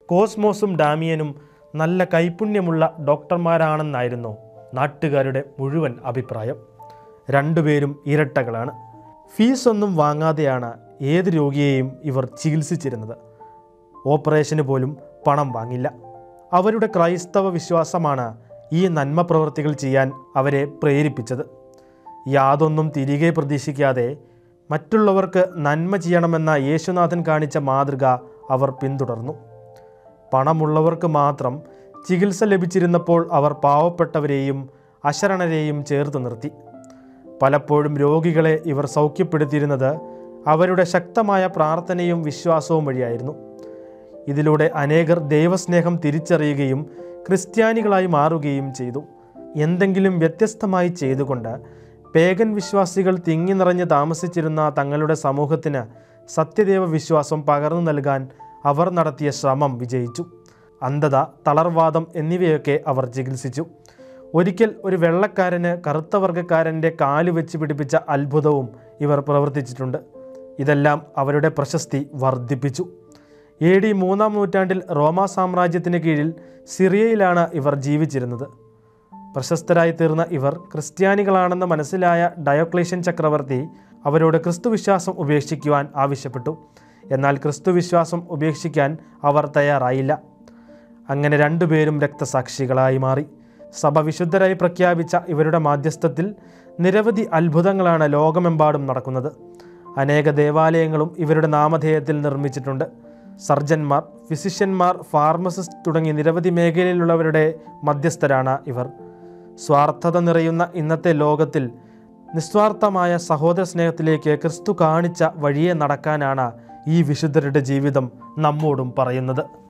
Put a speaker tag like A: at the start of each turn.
A: കോസ്മോസും ഡാമിയനും നല്ല കൈപുണ്യമുള്ള ഡോക്ടർമാരാണെന്നായിരുന്നു നാട്ടുകാരുടെ മുഴുവൻ അഭിപ്രായം രണ്ടുപേരും ഇരട്ടകളാണ് ഫീസൊന്നും വാങ്ങാതെയാണ് ഏത് രോഗിയെയും ഇവർ ചികിത്സിച്ചിരുന്നത് ഓപ്പറേഷന് പോലും പണം വാങ്ങില്ല അവരുടെ ക്രൈസ്തവ വിശ്വാസമാണ് ഈ നന്മ പ്രവൃത്തികൾ ചെയ്യാൻ അവരെ പ്രേരിപ്പിച്ചത് യാതൊന്നും തിരികെ പ്രതീക്ഷിക്കാതെ മറ്റുള്ളവർക്ക് നന്മ ചെയ്യണമെന്ന യേശുനാഥൻ കാണിച്ച മാതൃക അവർ പിന്തുടർന്നു പണമുള്ളവർക്ക് മാത്രം ചികിത്സ ലഭിച്ചിരുന്നപ്പോൾ അവർ പാവപ്പെട്ടവരെയും അശരണരെയും ചേർത്ത് നിർത്തി പലപ്പോഴും രോഗികളെ ഇവർ സൗഖ്യപ്പെടുത്തിയിരുന്നത് അവരുടെ ശക്തമായ പ്രാർത്ഥനയും വിശ്വാസവും വഴിയായിരുന്നു ഇതിലൂടെ അനേകർ ദൈവസ്നേഹം തിരിച്ചറിയുകയും ക്രിസ്ത്യാനികളായി മാറുകയും ചെയ്തു എന്തെങ്കിലും വ്യത്യസ്തമായി ചെയ്തുകൊണ്ട് പേഗൻ വിശ്വാസികൾ തിങ്ങി നിറഞ്ഞ് താമസിച്ചിരുന്ന തങ്ങളുടെ സമൂഹത്തിന് സത്യദേവ വിശ്വാസം പകർന്നു നൽകാൻ അവർ നടത്തിയ ശ്രമം വിജയിച്ചു അന്ധത തളർവാദം എന്നിവയൊക്കെ അവർ ചികിത്സിച്ചു ഒരിക്കൽ ഒരു വെള്ളക്കാരന് കറുത്ത വർഗ്ഗക്കാരൻ്റെ കാല് വെച്ച് പിടിപ്പിച്ച അത്ഭുതവും ഇവർ പ്രവർത്തിച്ചിട്ടുണ്ട് ഇതെല്ലാം അവരുടെ പ്രശസ്തി വർദ്ധിപ്പിച്ചു എ ഡി മൂന്നാം നൂറ്റാണ്ടിൽ റോമാ സാമ്രാജ്യത്തിന് കീഴിൽ സിറിയയിലാണ് ഇവർ ജീവിച്ചിരുന്നത് പ്രശസ്തരായി തീർന്ന ഇവർ ക്രിസ്ത്യാനികളാണെന്ന് മനസ്സിലായ ഡയോക്ലേഷ്യൻ ചക്രവർത്തി അവരോട് ക്രിസ്തുവിശ്വാസം ഉപേക്ഷിക്കുവാൻ ആവശ്യപ്പെട്ടു എന്നാൽ ക്രിസ്തുവിശ്വാസം ഉപേക്ഷിക്കാൻ അവർ തയ്യാറായില്ല അങ്ങനെ രണ്ടുപേരും രക്തസാക്ഷികളായി മാറി സഭ വിശുദ്ധരായി പ്രഖ്യാപിച്ച ഇവരുടെ മാധ്യസ്ഥത്തിൽ നിരവധി അത്ഭുതങ്ങളാണ് ലോകമെമ്പാടും നടക്കുന്നത് അനേക ദേവാലയങ്ങളും ഇവരുടെ നാമധേയത്തിൽ നിർമ്മിച്ചിട്ടുണ്ട് സർജന്മാർ ഫിസിഷ്യന്മാർ ഫാർമസിസ്റ്റ് തുടങ്ങി നിരവധി മേഖലയിലുള്ളവരുടെ മധ്യസ്ഥരാണ് ഇവർ സ്വാർത്ഥത നിറയുന്ന ഇന്നത്തെ ലോകത്തിൽ നിസ്വാർത്ഥമായ സഹോദര സ്നേഹത്തിലേക്ക് ക്രിസ്തു കാണിച്ച വഴിയെ നടക്കാനാണ് ഈ വിശുദ്ധരുടെ ജീവിതം നമ്മോടും പറയുന്നത്